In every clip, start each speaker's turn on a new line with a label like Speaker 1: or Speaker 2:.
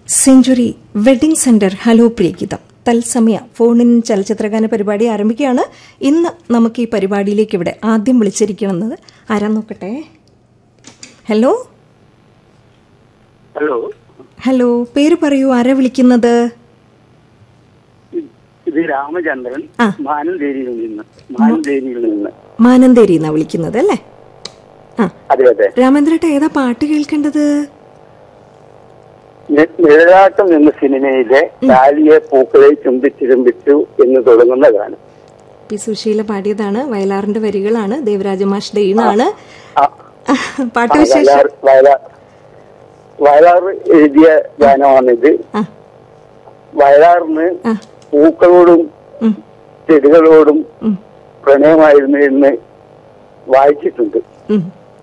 Speaker 1: Century wedding centre hello പ്രിയഗീതം തത്സമയ ഫോണിൻ ചലച്ചിത്രഗാന പരിപാടി ആരംഭിക്കുകയാണ് ഇന്ന് നമുക്ക് ഈ പരിപാടിയിലേക്ക് ഇവിടെ ആദ്യം വിളിച്ചിരിക്കുന്നത് ആരാ നോക്കട്ടെ ഹലോ
Speaker 2: ഹലോ
Speaker 1: ഹലോ പേര് പറയൂ ആരാ വിളിക്കുന്നത്
Speaker 2: ഇത് രാമചന്ദ്രൻ
Speaker 1: ആ.
Speaker 2: മാനന്തേരിയിൽ നിന്ന് മാനന്തേരിയിൽ നിന്ന്
Speaker 1: മാനന്തേരി എന്നാ വിളിക്കുന്നത് അല്ലേ ആ
Speaker 2: അതെ അതെ
Speaker 1: രാമേന്ദ്രേട്ട ഏതാ പാട്ട് കേൾക്കേണ്ടത്
Speaker 2: നി- നിഴലാട്ടം എന്ന സിനിമയിലെ ഡാലിയെ പൂക്കളെ ചുംബിച്ചിരുമ്പിച്ചു എന്ന് തുടങ്ങുന്ന ഗാനം
Speaker 1: പി സുശീല പാടിയതാണ് വയലാറിന്റെ വരികളാണ് ദേവരാജ മാഷ് ഈണാണ്
Speaker 2: ആ,
Speaker 1: പാട്ട്
Speaker 2: ആ,
Speaker 1: വിശേഷം
Speaker 2: വയലാർ വയലാർ വയലാർ എഴുതിയ ഗാനമാണിത്
Speaker 1: ആ
Speaker 2: വയലാറിന്
Speaker 1: ആ
Speaker 2: പൂക്കളോടും
Speaker 1: ഉം,
Speaker 2: ചെടികളോടും
Speaker 1: ഉം,
Speaker 2: പ്രണയമായിരുന്നു എന്ന് വായിച്ചിട്ടുണ്ട്
Speaker 1: ഉം.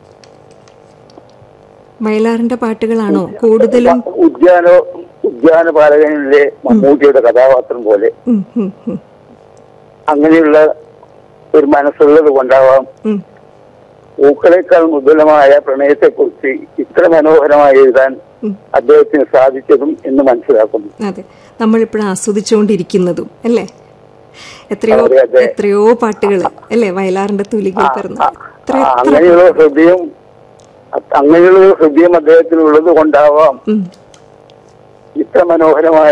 Speaker 1: വയലാറിന്റെ പാട്ടുകളാണോ കൂടുതലും
Speaker 2: ഉദ്യാന ഉദ്യാനപാലകനിലെ മമ്മൂട്ടിയുടെ കഥാപാത്രം പോലെ
Speaker 1: ഉം, ഉം, ഉം,
Speaker 2: അങ്ങനെയുള്ള ഒരു മനസ്സുള്ളത് കൊണ്ടാവാം
Speaker 1: ഉം.
Speaker 2: പൂക്കളെക്കാൾ മൃദുലമായ പ്രണയത്തെക്കുറിച്ച് ഇത്ര മനോഹരമായി എഴുതാൻ
Speaker 1: ഉം.
Speaker 2: അദ്ദേഹത്തിന് സാധിച്ചതും എന്ന് മനസ്സിലാക്കുന്നു
Speaker 1: അതെ നമ്മളിപ്പോഴും ആസ്വദിച്ചുകൊണ്ടിരിക്കുന്നതും അല്ലേ എത്രയോ
Speaker 2: അതെ, അതെ.
Speaker 1: എത്രയോ പാട്ടുകൾ അല്ലേ വയലാറിന്റെ തൂലികയിൽ പിറന്നു
Speaker 2: ആ,
Speaker 1: എത്ര
Speaker 2: ആ,
Speaker 1: എത്ര
Speaker 2: അങ്ങനെയുള്ള ഹൃദയം അ- അങ്ങനെയുള്ള ഒരു ഹൃദയം അദ്ദേഹത്തിനുള്ളത് കൊണ്ടാവാം
Speaker 1: ഉം,
Speaker 2: ഇത്ര മനോഹരമായ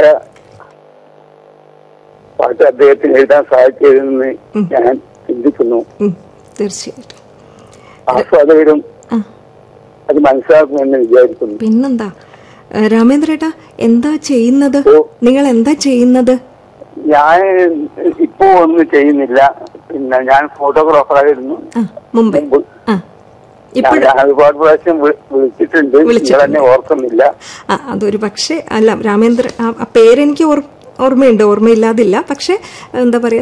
Speaker 2: പാട്ട് അദ്ദേഹത്തിന് എഴുതാൻ സാധിച്ചതെന്ന് ഞാൻ ചിന്തിക്കുന്നു
Speaker 1: ഉം, തീർച്ചയായിട്ടും
Speaker 2: ആസ്വാദകരും
Speaker 1: ആ
Speaker 2: അത് മനസ്സിലാക്കുമെന്ന് വിചാരിക്കുന്നു
Speaker 1: പിന്നെന്താ ഏ, രാമേന്ദ്രേട്ടാ എന്താ ചെയ്യുന്നത്
Speaker 2: ഓ.
Speaker 1: നിങ്ങൾ എന്താ ചെയ്യുന്നത്
Speaker 2: ഞാൻ ഇപ്പോ ഒന്നും ചെയ്യുന്നില്ല പിന്നെ ഞാൻ ഫോട്ടോഗ്രാഫറായിരുന്നു
Speaker 1: ആ മുമ്പേ
Speaker 2: മുമ്പ്
Speaker 1: ആ
Speaker 2: ഞാൻ
Speaker 1: ഇപ്പോഴും
Speaker 2: ഒരുപാട് പ്രാവശ്യം വിളി- വിളിച്ചിട്ടുണ്ട് നിങ്ങൾ എന്നെ ഓർക്കുന്നില്ല
Speaker 1: ആ അതൊരു പക്ഷേ അല്ല രാമേന്ദ്ര ആ ആ പേരെനിക്ക് ഓർ- ഓർമ്മയുണ്ട് ഓർമ്മയില്ലാതില്ല പക്ഷെ എന്താ പറയാ